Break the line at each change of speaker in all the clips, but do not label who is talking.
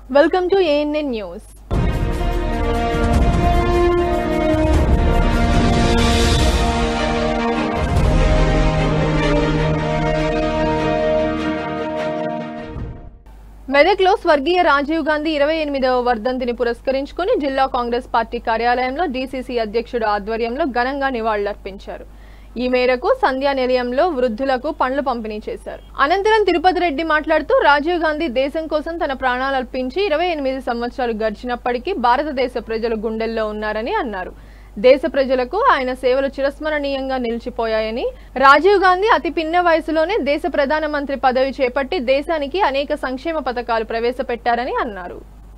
Welcome to ANN News. మెదక్లో స్వర్గీయ రాజీవ్ గాంధీ ఇరవై ఎనిమిదవ వర్ధంతిని పురస్కరించుకుని జిల్లా కాంగ్రెస్ పార్టీ కార్యాలయంలో డీసీసీ అధ్యక్షుడు ఆధ్వర్యంలో ఘనంగా నివాళులర్పించారు ఈ మేరకు సంధ్యా నిలయంలో వృద్ధులకు పండ్లు పంపిణీ చేశారు అనంతరం తిరుపతి రెడ్డి మాట్లాడుతూ రాజీవ్ గాంధీ దేశం కోసం తన ప్రాణాలు అర్పించి ఇరవై ఎనిమిది సంవత్సరాలు గడిచినప్పటికీ భారతదేశ ప్రజలు గుండెల్లో ఉన్నారని అన్నారు దేశ ప్రజలకు ఆయన సేవలు చిరస్మరణీయంగా నిలిచిపోయాయని రాజీవ్ గాంధీ అతి పిన్న వయసులోనే దేశ ప్రధానమంత్రి పదవి చేపట్టి దేశానికి అనేక సంక్షేమ పథకాలు ప్రవేశపెట్టారని అన్నారు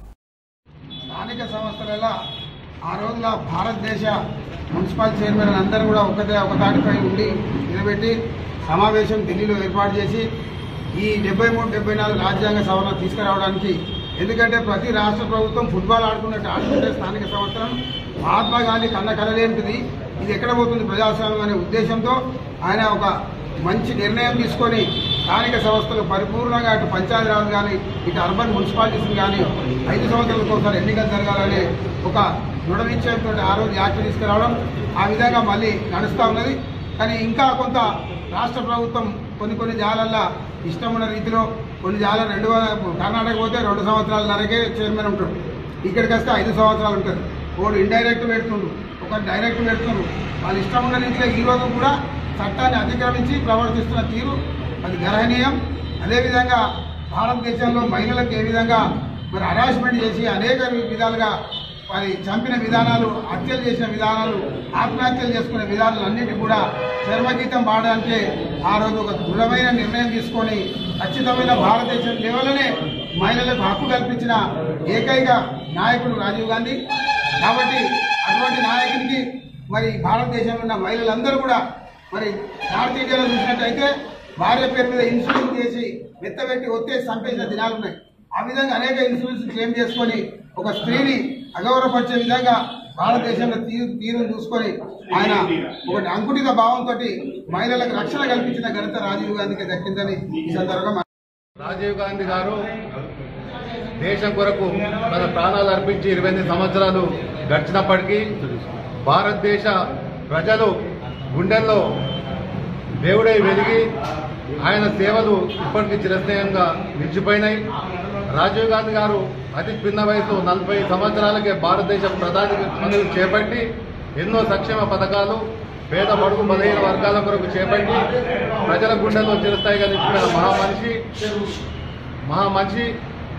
స్థానిక సంస్థలలో ఆ రోజుల భారతదేశ మున్సిపల్ చైర్మన్ అందరూ కూడా ఒకటే ఒక తాటిపై ఉండి నిలబెట్టి సమావేశం ఢిల్లీలో ఏర్పాటు చేసి ఈ డెబ్బై మూడు డెబ్బై నాలుగు రాజ్యాంగ సవరణ తీసుకురావడానికి ఎందుకంటే ప్రతి రాష్ట్ర ప్రభుత్వం ఫుట్బాల్ ఆడుకున్నట్టు ఆడుకుంటే స్థానిక సంస్థలను మహాత్మా గాంధీ కన్న కలలేంటిది ఇది ఎక్కడ పోతుంది ప్రజాస్వామ్యం అనే ఉద్దేశంతో ఆయన ఒక మంచి నిర్ణయం తీసుకొని స్థానిక సంస్థలు పరిపూర్ణంగా అటు పంచాయతీరాజ్ కానీ ఇటు అర్బన్ మున్సిపాలిటీస్ కానీ ఐదు సంవత్సరాలకు ఒకసారి ఎన్నికలు జరగాలనే ఒక దృఢ నిశ్చయంతో ఆ రోజు యాక్ట్ తీసుకురావడం ఆ విధంగా మళ్ళీ నడుస్తూ ఉన్నది కానీ ఇంకా కొంత రాష్ట్ర ప్రభుత్వం కొన్ని కొన్ని జాలల్లో ఇష్టం ఉన్న రీతిలో కొన్ని జాల రెండు వందల కర్ణాటక పోతే రెండు సంవత్సరాల నరకే చైర్మన్ ఉంటాడు ఇక్కడికి వస్తే ఐదు సంవత్సరాలు ఉంటుంది ఒకడు ఇండైరెక్ట్ పెడుతుండు ఒక డైరెక్ట్ పెడుతుండ్రు వాళ్ళు ఇష్టం ఉన్న రీతిలో ఈ రోజు కూడా చట్టాన్ని అతిక్రమించి ప్రవర్తిస్తున్న తీరు అది గర్హనీయం అదేవిధంగా భారతదేశంలో మహిళలకు ఏ విధంగా మరి హరాస్మెంట్ చేసి అనేక విధాలుగా మరి చంపిన విధానాలు హత్యలు చేసిన విధానాలు ఆత్మహత్యలు చేసుకునే విధానాలు అన్నిటి కూడా చర్మగీతం పాడడానికి ఆ రోజు ఒక దృఢమైన నిర్ణయం తీసుకొని ఖచ్చితమైన భారతదేశం లెవెల్లోనే మహిళలకు హక్కు కల్పించిన ఏకైక నాయకుడు రాజీవ్ గాంధీ కాబట్టి అటువంటి నాయకునికి మరి భారతదేశంలో ఉన్న మహిళలందరూ కూడా మరి నార్త్ ఇండియాలో చూసినట్టయితే భార్య పేరు మీద ఇన్సూరెన్స్ చేసి మెత్తబెట్టి ఒత్తేసి చంపేసిన దినాలు ఉన్నాయి ఆ విధంగా అనేక ఇన్సూరెన్స్ క్లెయిమ్ చేసుకొని ఒక స్త్రీని అగౌరవపరిచే విధంగా భారతదేశంలో తీరు తీరును చూసుకొని ఆయన ఒకటి అంకుటిత భావంతో మహిళలకు రక్షణ కల్పించిన ఘనత రాజీవ్ గాంధీకి దక్కిందని ఈ సందర్భంగా
రాజీవ్ గాంధీ గారు దేశం కొరకు తన ప్రాణాలు అర్పించి ఇరవై ఎనిమిది సంవత్సరాలు గడిచినప్పటికీ భారతదేశ ప్రజలు గుండెల్లో దేవుడై వెలిగి ఆయన సేవలు ఇప్పటికీ చిరస్నేయంగా నిలిచిపోయినాయి రాజీవ్ గాంధీ గారు అతి చిన్న వయసు నలభై సంవత్సరాలకే భారతదేశ ప్రధాని పదవి చేపట్టి ఎన్నో సంక్షేమ పథకాలు పేద బడుగు బలహీన వర్గాల కొరకు చేపట్టి ప్రజల గుండెల్లో చిరస్థాయిగా నిలిచిపోయిన మహామనిషి మహామనిషి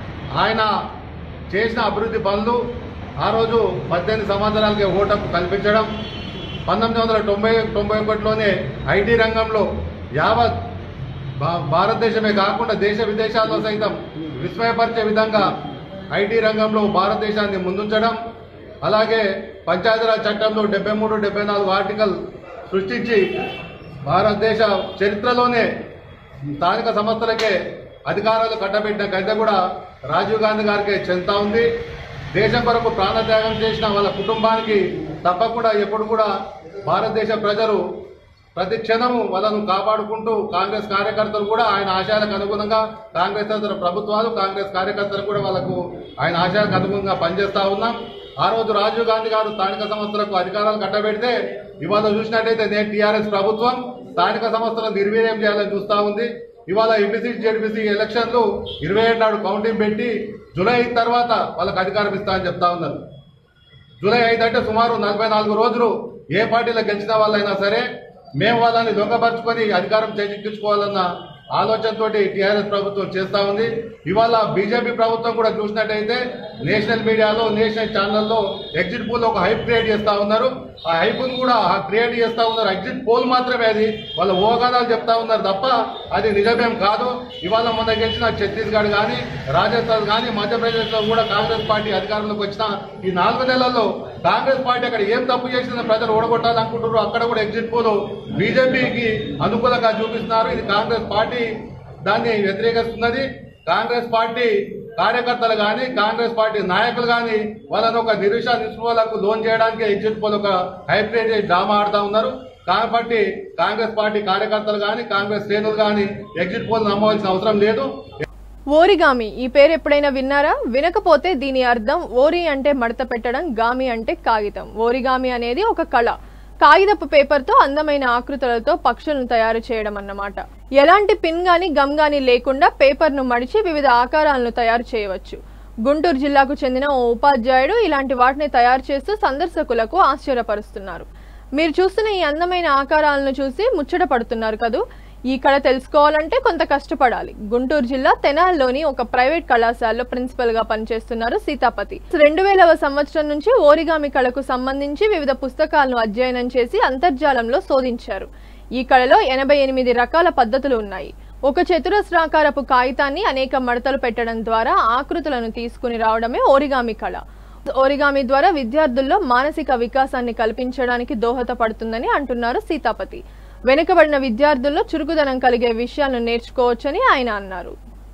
ఆయన చేసిన అభివృద్ధి పనులు ఆ రోజు పద్దెనిమిది సంవత్సరాలకి ఓటకు కల్పించడం పంతొమ్మిది వందల తొంభై తొంభై ఒకటిలోనే ఐటీ రంగంలో యావత్ భా- భారతదేశమే కాకుండా దేశ విదేశాల్లో సైతం విస్మయపరిచే విధంగా ఐటీ రంగంలో భారతదేశాన్ని ముందుంచడం అలాగే పంచాయతీరాజ్ చట్టంలో డెబ్బై మూడు డెబ్బై నాలుగు ఆర్టికల్ సృష్టించి భారతదేశ చరిత్రలోనే స్థానిక సంస్థలకే అధికారాలు కట్టబెట్టిన గడ్డ కూడా రాజీవ్ గాంధీ గారికి చెందుతా ఉంది దేశం కొరకు ప్రాణత్యాగం చేసిన వాళ్ళ కుటుంబానికి తప్పకుండా ఎప్పుడు కూడా భారతదేశ ప్రజలు ప్రతి క్షణము వాళ్ళను కాపాడుకుంటూ కాంగ్రెస్ కార్యకర్తలు కూడా ఆయన ఆశయాలకు అనుగుణంగా కాంగ్రెస్ తరఫున ప్రభుత్వాలు కాంగ్రెస్ కార్యకర్తలు కూడా వాళ్ళకు ఆయన ఆశయాలకు అనుగుణంగా పనిచేస్తా ఉన్నాం ఆ రోజు రాజీవ్ గాంధీ గారు స్థానిక సంస్థలకు అధికారాలు కట్టబెడితే ఇవాళ చూసినట్టయితే నేటి టీఆర్ఎస్ ప్రభుత్వం స్థానిక సంస్థలను నిర్వీర్యం చేయాలని చూస్తా ఉంది ఇవాళ ఎంపీసీ జెడ్పీసీ ఎలక్షన్లు ఇరవై ఏడు నాడు కౌంటింగ్ పెట్టి జూలై తర్వాత వాళ్ళకి అధికారం ఇస్తామని చెప్తా ఉన్నారు జూలై ఐదు అంటే సుమారు నలభై నాలుగు రోజులు ఏ పార్టీలో గెలిచిన వాళ్ళైనా సరే మేము వాళ్ళని దొంగపరుచుకొని అధికారం చేజిక్కించుకోవాలన్న ఆలోచనతోటి టీఆర్ఎస్ ప్రభుత్వం చేస్తా ఉంది ఇవాళ బీజేపీ ప్రభుత్వం కూడా చూసినట్టయితే నేషనల్ మీడియాలో నేషనల్ ఛానల్లో ఎగ్జిట్ పోల్ ఒక హైప్ క్రియేట్ చేస్తా ఉన్నారు ఆ హైప్ కూడా క్రియేట్ చేస్తా ఉన్నారు ఎగ్జిట్ పోల్ మాత్రమే అది వాళ్ళ ఓగాదాలు చెప్తా ఉన్నారు తప్ప అది నిజమేం కాదు ఇవాళ మొన్న గెలిచిన ఛత్తీస్గఢ్ కానీ రాజస్థాన్ కానీ మధ్యప్రదేశ్లో కూడా కాంగ్రెస్ పార్టీ అధికారంలోకి వచ్చిన ఈ నాలుగు నెలల్లో కాంగ్రెస్ పార్టీ అక్కడ ఏం తప్పు చేసిందో ప్రజలు ఓడగొట్టాలనుకుంటున్నారు అక్కడ కూడా ఎగ్జిట్ పోల్ బీజేపీకి అనుకూలంగా చూపిస్తున్నారు ఇది కాంగ్రెస్ పార్టీ దాన్ని వ్యతిరేకిస్తున్నది కాంగ్రెస్ పార్టీ కార్యకర్తలు కానీ కాంగ్రెస్ పార్టీ నాయకులు కానీ వాళ్ళని ఒక నిరుష నిస్పృహలకు లోన్ చేయడానికి ఎగ్జిట్ పోల్ ఒక హైబ్రిడ్ డ్రామా ఆడుతూ ఉన్నారు కాబట్టి కాంగ్రెస్ పార్టీ కార్యకర్తలు కానీ కాంగ్రెస్ శ్రేణులు కానీ ఎగ్జిట్ పోల్ నమ్మవలసిన అవసరం లేదు
ఓరిగామి ఈ పేరు ఎప్పుడైనా విన్నారా వినకపోతే దీని అర్థం ఓరి అంటే మడత పెట్టడం గామి అంటే కాగితం ఓరిగామి అనేది ఒక కళ కాగితపు పేపర్తో అందమైన ఆకృతులతో పక్షులను తయారు చేయడం అన్నమాట ఎలాంటి పిన్ గాని గమ్ గాని లేకుండా పేపర్ను మడిచి వివిధ ఆకారాలను తయారు చేయవచ్చు గుంటూరు జిల్లాకు చెందిన ఓ ఉపాధ్యాయుడు ఇలాంటి వాటిని తయారు చేస్తూ సందర్శకులకు ఆశ్చర్యపరుస్తున్నారు మీరు చూస్తున్న ఈ అందమైన ఆకారాలను చూసి ముచ్చట పడుతున్నారు కదూ ఈ కళ తెలుసుకోవాలంటే కొంత కష్టపడాలి గుంటూరు జిల్లా తెనాల్లోని ఒక ప్రైవేట్ కళాశాలలో ప్రిన్సిపల్ గా పనిచేస్తున్నారు సీతాపతి రెండు వేలవ సంవత్సరం నుంచి ఓరిగామి కళకు సంబంధించి వివిధ పుస్తకాలను అధ్యయనం చేసి అంతర్జాలంలో శోధించారు ఈ కళలో ఎనభై ఎనిమిది రకాల పద్ధతులు ఉన్నాయి ఒక చతురస్రాకారపు కాగితాన్ని అనేక మడతలు పెట్టడం ద్వారా ఆకృతులను తీసుకుని రావడమే ఓరిగామి కళ ఓరిగామి ద్వారా విద్యార్థుల్లో మానసిక వికాసాన్ని కల్పించడానికి దోహదపడుతుందని అంటున్నారు సీతాపతి వెనుకబడిన విద్యార్థుల్లో చురుకుదనం కలిగే విషయాలను నేర్చుకోవచ్చని ఆయన అన్నారు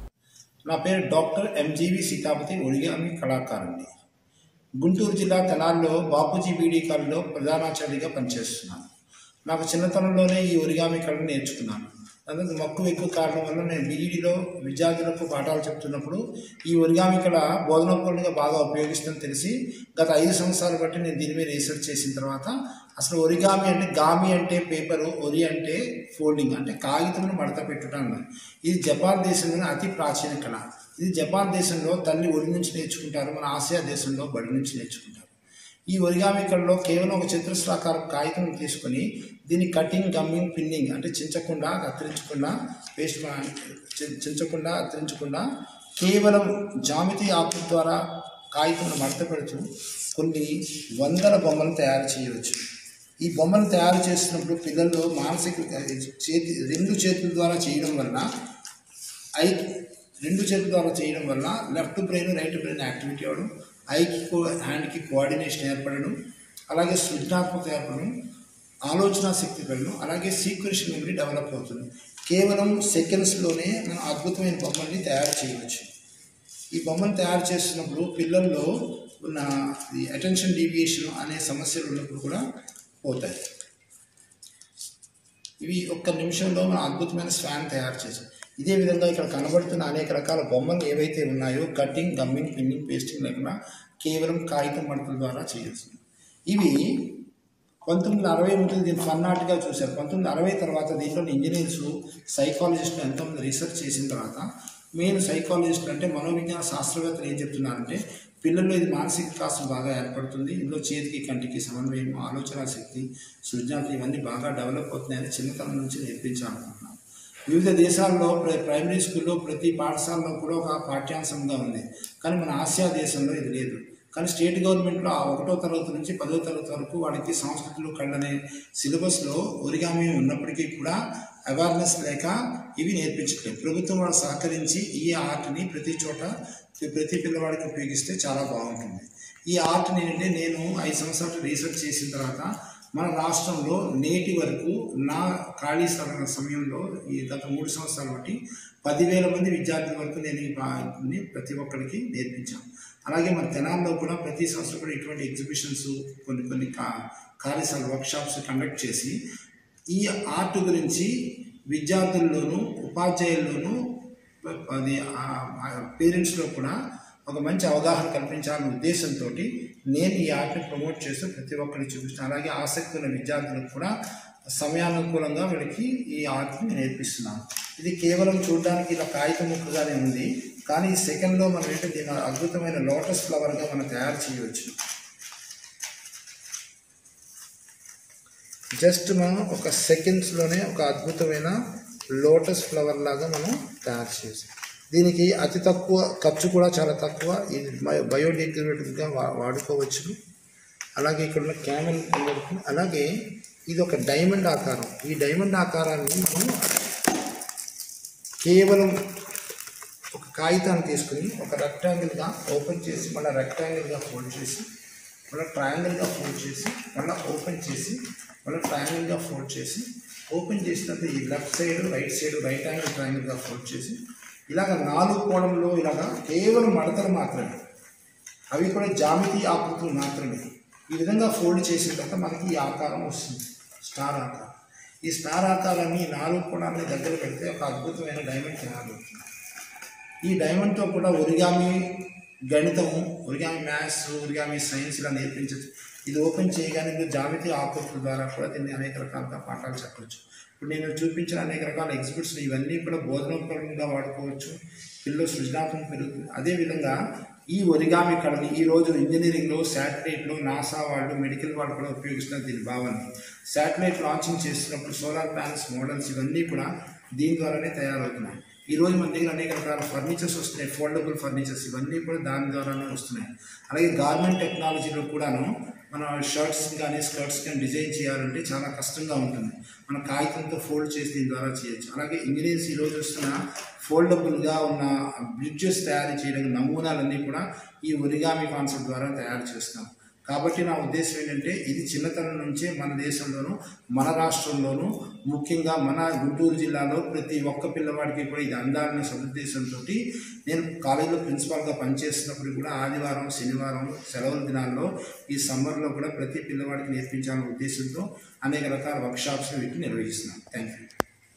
నా పేరు డాక్టర్ ఎంజీవి సీతాపతి ఒడిగామి కళాకారుణ్ణి గుంటూరు జిల్లా తెనాల్లో బాపూజీ బీడీ కళలో ప్రధానాచార్యుడిగా పనిచేస్తున్నాను నాకు చిన్నతనంలోనే ఈ ఒరిగామి కళను నేర్చుకున్నాను అందుకు మక్కువ ఎక్కువ కారణం వల్ల నేను బీఈడీలో విద్యార్థులకు పాఠాలు చెప్తున్నప్పుడు ఈ ఒరిగామి కళ బోధనోపకరణగా బాగా ఉపయోగిస్తుందని తెలిసి గత ఐదు సంవత్సరాలు బట్టి నేను దీని మీద రీసెర్చ్ చేసిన తర్వాత అసలు ఒరిగామి అంటే గామి అంటే పేపరు ఒరి అంటే ఫోల్డింగ్ అంటే కాగితంలో మడత పెట్టుట అన్నారు ఇది జపాన్ దేశంలోని అతి ప్రాచీన కళ ఇది జపాన్ దేశంలో తల్లి ఒడి నుంచి నేర్చుకుంటారు మన ఆసియా దేశంలో బడి నుంచి నేర్చుకుంటారు ఈ ఒరిగామి కళలో కేవలం ఒక చతురస్రాకార కాగితం తీసుకొని దీన్ని కటింగ్ గమ్మింగ్ పిన్నింగ్ అంటే చించకుండా కత్తిరించకుండా పేస్ట్ చి- చించకుండా కత్తిరించకుండా కేవలం జామితి ఆకు ద్వారా కాగితంలో మడత పెడుతూ కొన్ని వందల బొమ్మలు తయారు చేయవచ్చు ఈ బొమ్మను తయారు చేసినప్పుడు పిల్లల్లో మానసిక చేతి రెండు చేతుల ద్వారా చేయడం వల్ల ఐ రెండు చేతుల ద్వారా చేయడం వల్ల left brain right brain activity అవ్వడం ఐకి కో- హ్యాండ్కి కోఆర్డినేషన్ ఏర్పడడం అలాగే సృజనాత్మకత ఏర్పడడం ఆలోచన శక్తి పెరగడం అలాగే సీక్వెన్స్ మెమరీ డెవలప్ అవుతుంది కేవలం సెకండ్స్లోనే మనం అద్భుతమైన బొమ్మల్ని తయారు చేయవచ్చు ఈ బొమ్మను తయారు చేస్తున్నప్పుడు పిల్లల్లో ఉన్న ఈ అటెన్షన్ డీవియేషన్ అనే సమస్యలు ఉన్నప్పుడు కూడా పోతాయి ఇవి ఒక్క నిమిషంలో మనం అద్భుతమైన స్వాన్ తయారు చేసాం ఇదే విధంగా ఇక్కడ కనబడుతున్న అనేక రకాల బొమ్మలు ఏవైతే ఉన్నాయో కటింగ్ గమ్మింగ్ పిన్నింగ్ పేస్టింగ్ లేకుండా కేవలం కాగితం మడతల ద్వారా చేయొచ్చు ఇవి పంతొమ్మిది అరవై ఎనిమిది దీన్ని ఫన్నాట్గా చూశారు పంతొమ్మిది అరవై తర్వాత దీంట్లో ఇంజనీర్స్ సైకాలజిస్టులు ఎంతోమంది రీసెర్చ్ చేసిన తర్వాత మెయిన్ సైకాలజిస్టులు అంటే మనోవిజ్ఞాన శాస్త్రవేత్తలు ఏం చెప్తున్నారంటే పిల్లల్లో ఇది మానసిక వికాసం బాగా ఏర్పడుతుంది ఇందులో చేతికి కంటికి సమన్వయం ఆలోచన శక్తి సృజనాత్మక ఇవన్నీ బాగా డెవలప్ అవుతున్నాయని చిన్నతనం నుంచి నేర్పించాలనుకుంటున్నాను వివిధ దేశాల్లో ప్ర- ప్రైమరీ స్కూల్లో ప్రతి పాఠశాలలో కూడా ఒక పాఠ్యాంశంగా ఉంది కానీ మన ఆసియా దేశంలో ఇది లేదు కానీ స్టేట్ గవర్నమెంట్లో ఆ ఒకటో తరగతి నుంచి పదో తరగతి వరకు వాళ్ళకి సంస్కృతులు కళ్ళనే సిలబస్లో ఒరిగామి ఉన్నప్పటికీ కూడా అవేర్నెస్ లేక ఇవి నేర్పించట్లేదు ప్రభుత్వం వాళ్ళు సహకరించి ఈ ఆర్ట్ని ప్రతి చోట ప్రతి పిల్లవాడికి ఉపయోగిస్తే చాలా బాగుంటుంది ఈ ఆర్ట్ని ఏంటంటే నేను ఐదు సంవత్సరాలు రీసెర్చ్ చేసిన తర్వాత మన రాష్ట్రంలో నేటి వరకు నా ఖాళీ స్థల సమయంలో ఈ గత మూడు సంవత్సరాలు బట్టి పదివేల మంది విద్యార్థుల వరకు నేను ఈ బాని ప్రతి ఒక్కరికి నేర్పించాను అలాగే మన తెనాల్లో కూడా ప్రతి సంవత్సరం కూడా ఇటువంటి ఎగ్జిబిషన్స్ కొన్ని కొన్ని కా కార్యశాల వర్క్షాప్స్ కండక్ట్ చేసి ఈ ఆర్ట్ గురించి విద్యార్థుల్లోనూ ఉపాధ్యాయుల్లోనూ అది పేరెంట్స్లో కూడా ఒక మంచి అవగాహన కల్పించాలనే ఉద్దేశంతో నేను ఈ ఆర్ట్ని ప్రమోట్ చేస్తూ ప్రతి ఒక్కరికి చూపిస్తాను అలాగే ఆసక్తి ఉన్న విద్యార్థులకు కూడా సమయానుకూలంగా వీళ్ళకి ఈ ఆర్ట్ని నేర్పిస్తున్నాను ఇది కేవలం చూడడానికి ఇలా కాగితం ముక్కగానే ఉంది కానీ ఈ సెకండ్లో మనం ఏంటంటే దీని అద్భుతమైన లోటస్ ఫ్లవర్గా మనం తయారు చేయవచ్చు జస్ట్ మనం ఒక సెకండ్స్లోనే ఒక అద్భుతమైన లోటస్ ఫ్లవర్ లాగా మనం తయారు చేసాం దీనికి అతి తక్కువ ఖర్చు కూడా చాలా తక్కువ ఇది బయో- బయోడిగ్రేడబుల్గా వా వాడుకోవచ్చు అలాగే ఇక్కడ ఉన్న క్యామెల్ అలాగే ఇది ఒక డైమండ్ ఆకారం ఈ డైమండ్ ఆకారాన్ని మనం కేవలం ఒక కాగితాన్ని తీసుకుని ఒక రెక్టాంగిల్గా ఓపెన్ చేసి మళ్ళీ రెక్టాంగిల్గా ఫోల్డ్ చేసి మళ్ళీ ట్రయాంగిల్గా ఫోల్డ్ చేసి మళ్ళీ ఓపెన్ చేసి మళ్ళీ ట్రయాంగిల్గా ఫోల్డ్ చేసి ఓపెన్ చేసినప్పుడు ఈ left side right side right angle ట్రయాంగిల్గా ఫోల్డ్ చేసి ఇలాగ నాలుగు కోణంలో ఇలాగ కేవలం మడతలు మాత్రమే అవి కూడా జామితి ఆకృతులు మాత్రమే ఈ విధంగా ఫోల్డ్ చేసిన తర్వాత మనకి ఈ ఆకారం వస్తుంది స్టార్ ఆకారం ఈ స్టార్ ఆకారాన్ని ఈ నాలుగు కోణాలని దగ్గర పెడితే ఒక అద్భుతమైన డైమండ్ తయారవుతుంది ఈ డైమండ్తో కూడా ఒరిగామి గణితం ఒరిగామి మ్యాథ్స్ ఒరిగామి సైన్స్ ఇలా నేర్పించచ్చు ఇది ఓపెన్ చేయగానే ఇందులో జామితి ఆకృతుల ద్వారా కూడా దీన్ని అనేక రకాలుగా పాఠాలు చెప్పవచ్చు ఇప్పుడు నేను చూపించిన అనేక రకాల ఎగ్జిబిట్స్ ఇవన్నీ కూడా బోధనోపరంగా వాడుకోవచ్చు పిల్లలు సృజనాత్మకం పెరుగుతుంది అదేవిధంగా ఈ ఒరిగామి కళని ఈ రోజు ఇంజనీరింగ్లో శాటిలైట్లో నాసా వాళ్ళు మెడికల్ వాళ్ళు కూడా ఉపయోగిస్తున్నారు దీని భావాన్ని శాటిలైట్ లాంచింగ్ చేస్తున్నప్పుడు సోలార్ ప్యానల్స్ మోడల్స్ ఇవన్నీ కూడా దీని ద్వారానే తయారవుతున్నాయి ఈ రోజు మన దగ్గర అనేక రకాల ఫర్నిచర్స్ వస్తున్నాయి ఫోల్డబుల్ ఫర్నిచర్స్ ఇవన్నీ కూడా దాని ద్వారానే వస్తున్నాయి అలాగే గార్మెంట్ టెక్నాలజీలో కూడాను మన షర్ట్స్ కానీ స్కర్ట్స్ కానీ డిజైన్ చేయాలంటే చాలా కష్టంగా ఉంటుంది మన కాగితంతో ఫోల్డ్ చేసి దీని ద్వారా చేయొచ్చు అలాగే ఇంజనీర్స్ ఈరోజు వస్తున్న ఫోల్డబుల్గా ఉన్న బ్రిడ్జెస్ తయారు చేయడానికి నమూనాలన్నీ కూడా ఈ ఒరిగామి కాన్సెప్ట్ ద్వారా తయారు చేస్తాం కాబట్టి నా ఉద్దేశం ఏంటంటే ఇది చిన్నతనం నుంచే మన దేశంలోనూ మన రాష్ట్రంలోనూ ముఖ్యంగా మన గుంటూరు జిల్లాలో ప్రతి ఒక్క పిల్లవాడికి కూడా ఇది అందాలనే సదుద్దేశంతో నేను కాలేజీలో ప్రిన్సిపాల్గా పనిచేస్తున్నప్పుడు కూడా ఆదివారం శనివారం సెలవుల దినాల్లో ఈ సమ్మర్లో కూడా ప్రతి పిల్లవాడికి నేర్పించాలనే ఉద్దేశంతో అనేక రకాల వర్క్షాప్స్ వీటిని నిర్వహిస్తున్నాను థ్యాంక్ యూ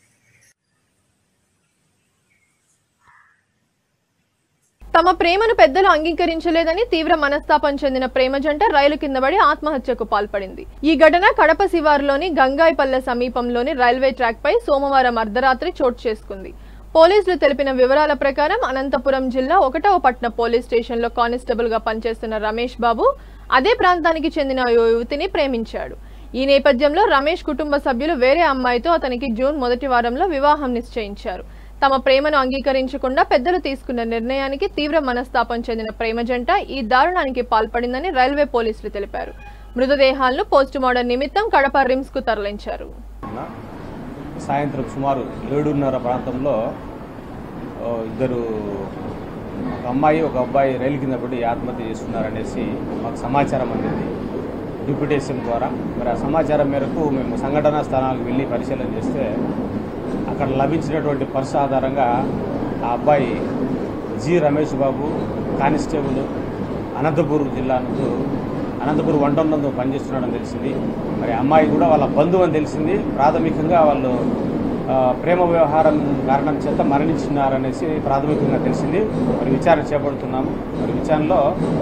తమ ప్రేమను పెద్దలు అంగీకరించలేదని తీవ్ర మనస్తాపం చెందిన ప్రేమ జంట రైలు కింద పడి ఆత్మహత్యకు పాల్పడింది ఈ ఘటన కడప శివారులోని గంగాయిపల్లె సమీపంలోని రైల్వే ట్రాక్ పై సోమవారం అర్ధరాత్రి చోటు చేసుకుంది పోలీసులు తెలిపిన వివరాల ప్రకారం అనంతపురం జిల్లా ఒకటవ పట్న పోలీస్ స్టేషన్లో కానిస్టేబుల్ గా పనిచేస్తున్న రమేష్ బాబు అదే ప్రాంతానికి చెందిన ఓ యువతిని ప్రేమించాడు ఈ నేపథ్యంలో రమేష్ కుటుంబ సభ్యులు వేరే అమ్మాయితో అతనికి జూన్ మొదటి వారంలో వివాహం నిశ్చయించారు తమ ప్రేమను అంగీకరించకుండా పెద్దలు తీసుకున్న నిర్ణయానికి తీవ్ర మనస్తాపం చెందిన ప్రేమ జంట ఈ దారుణానికి పాల్పడిందని రైల్వే పోలీసులు తెలిపారు మృతదేహాలను పోస్టుమార్టం నిమిత్తం కడప రిమ్స్ కు తరలించారు
ఉన్న సాయంత్రం సుమారు ఏడున్నర ప్రాంతంలో ఓ, ఇద్దరు ఒక అమ్మాయి ఒక అబ్బాయి రైలు కింద పడి ఆత్మహత్య చేస్తున్నారనేసి మాకు సమాచారం అందింది డిప్యూటేషన్ ద్వారా మరి ఆ సమాచారం మేరకు మేము సంఘటనా స్థలానికి వెళ్ళి పరిశీలన చేస్తే అక్కడ లభించినటువంటి పర్స్ ఆధారంగా ఆ అబ్బాయి జి రమేష్ బాబు కానిస్టేబుల్ అనంతపూర్ జిల్లా నందు అనంతపూర్ వంటం నందు పనిచేస్తున్నాడని తెలిసింది మరి అమ్మాయి కూడా వాళ్ళ బంధువు అని తెలిసింది ప్రాథమికంగా వాళ్ళు ఆ, ప్రేమ వ్యవహారం కారణం చేత మరణించినారనేసి ప్రాథమికంగా తెలిసింది మరి విచారణ చేపడుతున్నాము మరి విచారణలో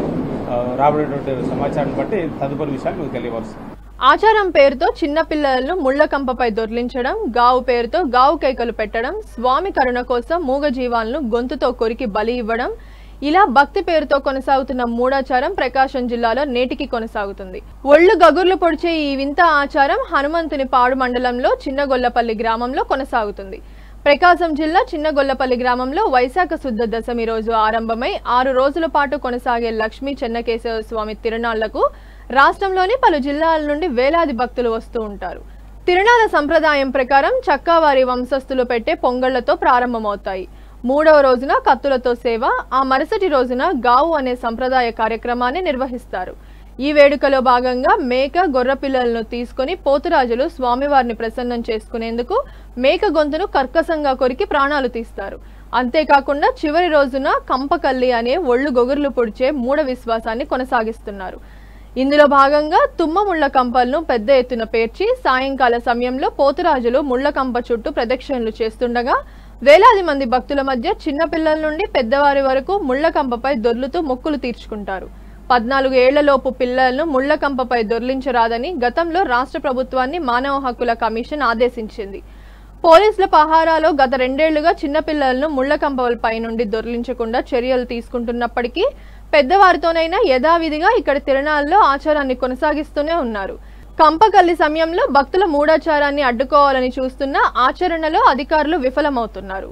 ఆ, రాబడేటువంటి సమాచారం బట్టి తదుపరి విషయాలు మీకు తెలియవలసింది
ఆచారం పేరుతో చిన్న పిల్లలను ముళ్ల కంపపై దొర్లించడం గావు పేరుతో గావు కేకలు పెట్టడం స్వామి కరుణ కోసం మూగ జీవాలను గొంతుతో కొరికి బలి ఇవ్వడం ఇలా భక్తి పేరుతో కొనసాగుతున్న మూఢాచారం ప్రకాశం జిల్లాలో నేటికి కొనసాగుతుంది ఒళ్ళు గగుర్లు పొడిచే ఈ వింత ఆచారం హనుమంతుని పాడు మండలంలో చిన్నగొల్లపల్లి గ్రామంలో కొనసాగుతుంది ప్రకాశం జిల్లా చిన్నగొల్లపల్లి గ్రామంలో వైశాఖ శుద్ధ దశమి రోజు ఆరంభమై ఆరు రోజుల పాటు కొనసాగే లక్ష్మీ చెన్నకేశవ స్వామి తిరునాళ్లకు రాష్ట్రంలోని పలు జిల్లాల నుండి వేలాది భక్తులు వస్తూ ఉంటారు తిరునాళ్ల సంప్రదాయం ప్రకారం చక్కావారి వంశస్థులు పెట్టే పొంగళ్లతో ప్రారంభమవుతాయి మూడవ రోజున కత్తులతో సేవ ఆ మరుసటి రోజున గావు అనే సంప్రదాయ కార్యక్రమాన్ని నిర్వహిస్తారు ఈ వేడుకలో భాగంగా మేక గొర్రె పిల్లలను తీసుకొని పోతురాజులు స్వామివారిని ప్రసన్నం చేసుకునేందుకు మేక గొంతును కర్కసంగా కొరికి ప్రాణాలు తీస్తారు అంతేకాకుండా చివరి రోజున కంపకల్లి అనే ఒళ్ళు గొగుర్లు పొడిచే మూఢ విశ్వాసాన్ని కొనసాగిస్తున్నారు ఇందులో భాగంగా తుమ్మ ముళ్ల కంపలను పెద్ద ఎత్తున పేర్చి సాయంకాల సమయంలో పోతురాజులు ముళ్ల కంప చుట్టూ ప్రదక్షిణలు చేస్తుండగా వేలాది మంది భక్తుల మధ్య చిన్న పిల్లల నుండి పెద్దవారి వరకు ముళ్ల కంపపై దొర్లుతూ మొక్కులు తీర్చుకుంటారు పద్నాలుగు ఏళ్లలోపు పిల్లలను ముళ్ల కంపపై దొర్లించరాదని గతంలో రాష్ట్ర ప్రభుత్వాన్ని మానవ హక్కుల కమిషన్ ఆదేశించింది పోలీసుల పహారాలో గత రెండేళ్లుగా చిన్నపిల్లలను ముళ్ల కంపలపై నుండి దొర్లించకుండా చర్యలు తీసుకుంటున్నప్పటికీ పెద్దవారితోనైనా యథావిధిగా ఇక్కడ తిరణాల్లో ఆచారాన్ని కొనసాగిస్తూనే ఉన్నారు కంపకల్లి సమయంలో భక్తుల మూఢాచారాన్ని అడ్డుకోవాలని చూస్తున్న ఆచరణలో అధికారులు విఫలమవుతున్నారు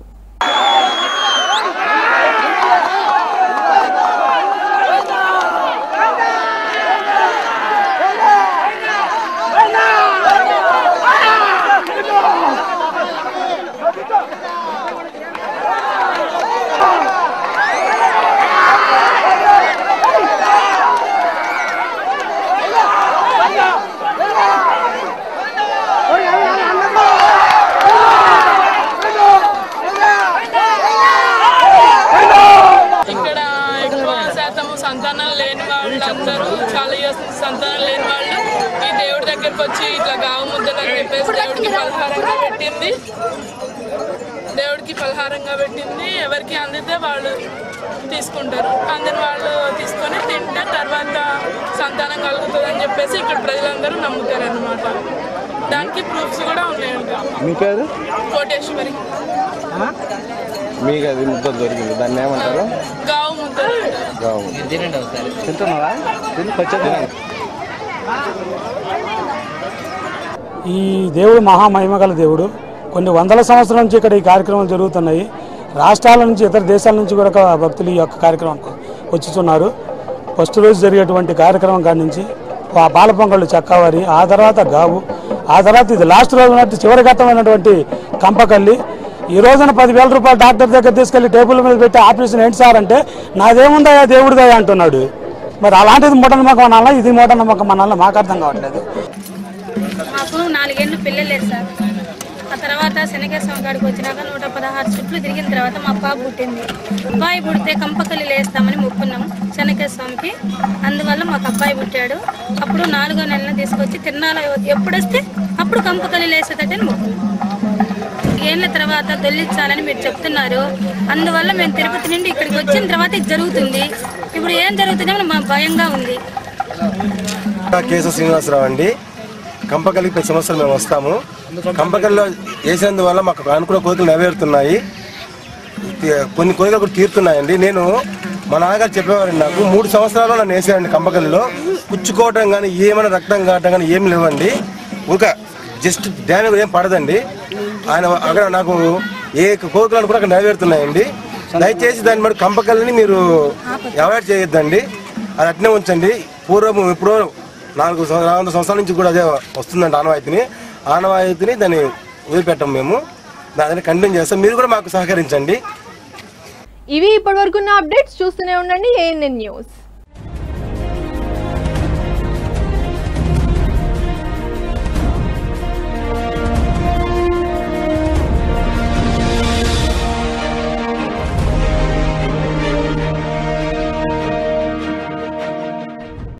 ఇక్కడ ఎక్కువ శాతం సంతానం లేని వాళ్ళందరూ చాలా చేస్తుంది సంతానం లేని వాళ్ళు ఈ దేవుడి దగ్గరికి వచ్చి ఇట్లా గావు ముద్దలు అని చెప్పేసి దేవుడికి పలహారంగా పెట్టింది దేవుడికి పలహారంగా పెట్టింది ఎవరికి అందితే వాళ్ళు తీసుకుంటారు అందిన వాళ్ళు తీసుకొని తింటే తర్వాత సంతానం కలుగుతుంది అని చెప్పేసి ఇక్కడ ప్రజలందరూ నమ్ముతారు అన్నమాట దానికి ప్రూఫ్స్ కూడా ఉన్నాయంట
మీ పేరు
కోటేశ్వరి
మీకు అది ముద్ద దొరికింది దాన్ని ఏమంటారు
గావు ముద్దలు
గావు తింటున్నావా తిని పచ్చడి తినండి.
ఈ దేవుడు మహామహిమగల దేవుడు కొన్ని వందల సంవత్సరాల నుంచి ఇక్కడ ఈ కార్యక్రమాలు జరుగుతున్నాయి రాష్ట్రాల నుంచి ఇతర దేశాల నుంచి కూడా భక్తులు ఈ యొక్క కార్యక్రమానికి వచ్చుతున్నారు ఫస్ట్ రోజు జరిగేటువంటి కార్యక్రమం కాడి నుంచి ఆ బాల పొంగళ్ళు చక్కవారి ఆ తర్వాత గావు ఆ తర్వాత ఇది లాస్ట్ రోజు నాటి చివరి ఘట్టమైనటువంటి కంపకల్లి ఈ రోజున పదివేల రూపాయలు డాక్టర్ దగ్గర తీసుకెళ్లి టేబుల్ మీద పెట్టి ఆపరేషన్ ఏంటి సార్ అంటే నాదేముందయ్యా దేవుడిదయ్యా అంటున్నాడు మరి అలాంటిది మూఢనమ్మకం అనాలా ఇది మూఢనమ్మకం అనాలా మాకు అర్థం కావట్లేదు
మాకు నాలుగేళ్ళు పిల్లలు లేదు సార్ ఆ తర్వాత శనకేశ్వరం కాడికి వచ్చినాక నూట పదహారు చుట్లు తిరిగిన తర్వాత మా పాప పుట్టింది అబ్బాయి పుడితే కంపకల్లి లేస్తామని మొక్కున్నాం శనకేశ్వరంకి అందువల్ల మాకు అబ్బాయి పుట్టాడు అప్పుడు నాలుగో నెలలను తీసుకొచ్చి తిరునాల ఎప్పుడు వస్తే అప్పుడు కంపకల్లి లేసేటట్టని మొక్కున్నాం ఏళ్ళ తర్వాత దొల్లించాలని మీరు చెప్తున్నారు అందువల్ల మేము తిరుపతి నుండి ఇక్కడికి వచ్చిన తర్వాత ఇది జరుగుతుంది ఇప్పుడు ఏం జరుగుతుందో మాకు భయంగా ఉంది
నా కేశవ శ్రీనివాసరావు అండి కంపకల్లికి ప్రతి సంవత్సరం మేము వస్తాము కంపకల్లిలో వేసినందువల్ల మాకు అనుకున్న కోరికలు నెరవేరుతున్నాయి తీ- కొన్ని కోరికలు కూడా తీరుతున్నాయండి నేను మా నాన్నగారు చెప్పేవారండి నాకు మూడు సంవత్సరాలు నన్ను వేసారండి కంపకల్లిలో పుచ్చుకోవటం కానీ ఏమైనా రక్తం కావటం కానీ ఏం లేవండి ఇంకా జస్ట్ డ్యామేజ్ ఏం పడదండి ఆయన అక్కడ నాకు ఏ కోరికలు అనుకున్నా అక్కడ నెరవేరుతున్నాయండి దయచేసి దాన్ని మరి కంపకల్లిని మీరు అవాయిడ్ చేయొద్దండి అది అట్నే ఉంచండి పూర్వం ఎప్పుడో నాలుగు సంవ- నాలుగు వందల సంవత్సరాల నుంచి కూడా అదే వస్తుందండి ఆనవాయితీని ఆనవాయితీని దాన్ని వదిలిపెట్టాం మేము దాన్ని కంటిన్యూ చేస్తాం మీరు కూడా మాకు సహకరించండి
ఇవి ఇప్పటివరకున్న అప్డేట్స్ చూస్తూనే ఉండండి ఏఎన్ఎన్ న్యూస్